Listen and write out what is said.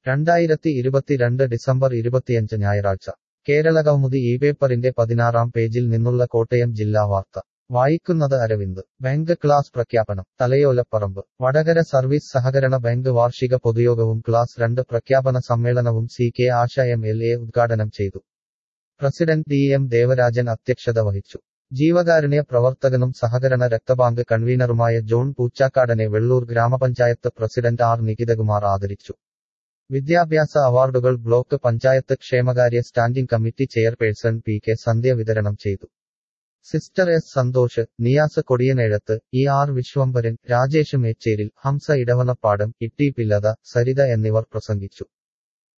രണ്ടായിരത്തി ഇരുപത്തിരണ്ട് ഡിസംബർ ഇരുപത്തിയഞ്ച് ഞായറാഴ്ച കേരളകൗമുദി ഈ പേപ്പറിന്റെ പതിനാറാം പേജിൽ നിന്നുള്ള കോട്ടയം ജില്ലാ വാർത്ത വായിക്കുന്നത് അരവിന്ദ് ബാങ്ക് ക്ലാസ് പ്രഖ്യാപനം തലയോലപ്പറമ്പ് വടകര സർവീസ് സഹകരണ ബാങ്ക് വാർഷിക പൊതുയോഗവും ക്ലാസ് രണ്ട് പ്രഖ്യാപന സമ്മേളനവും C K Asha M L A ഉദ്ഘാടനം ചെയ്തു പ്രസിഡന്റ് ഡി എം ദേവരാജൻ അധ്യക്ഷത വഹിച്ചു ജീവകാരുണ്യ പ്രവർത്തകനും സഹകരണ രക്തബാങ്ക് കൺവീനറുമായ ജോൺ പൂച്ചാക്കാടനെ വെള്ളൂർ ഗ്രാമപഞ്ചായത്ത് പ്രസിഡന്റ് ആർ നികിതകുമാർ ആദരിച്ചു വിദ്യാഭ്യാസ അവാർഡുകൾ ബ്ലോക്ക് പഞ്ചായത്ത് ക്ഷേമകാര്യ standing committee chairperson P K Sandhya വിതരണം ചെയ്തു sister S Santhosh Niyas Kodiyanezhuthu E R Viswambharan Rajesh Mecheril Hamsa Edavanappadam Itty പില്ലത സരിത എന്നിവർ പ്രസംഗിച്ചു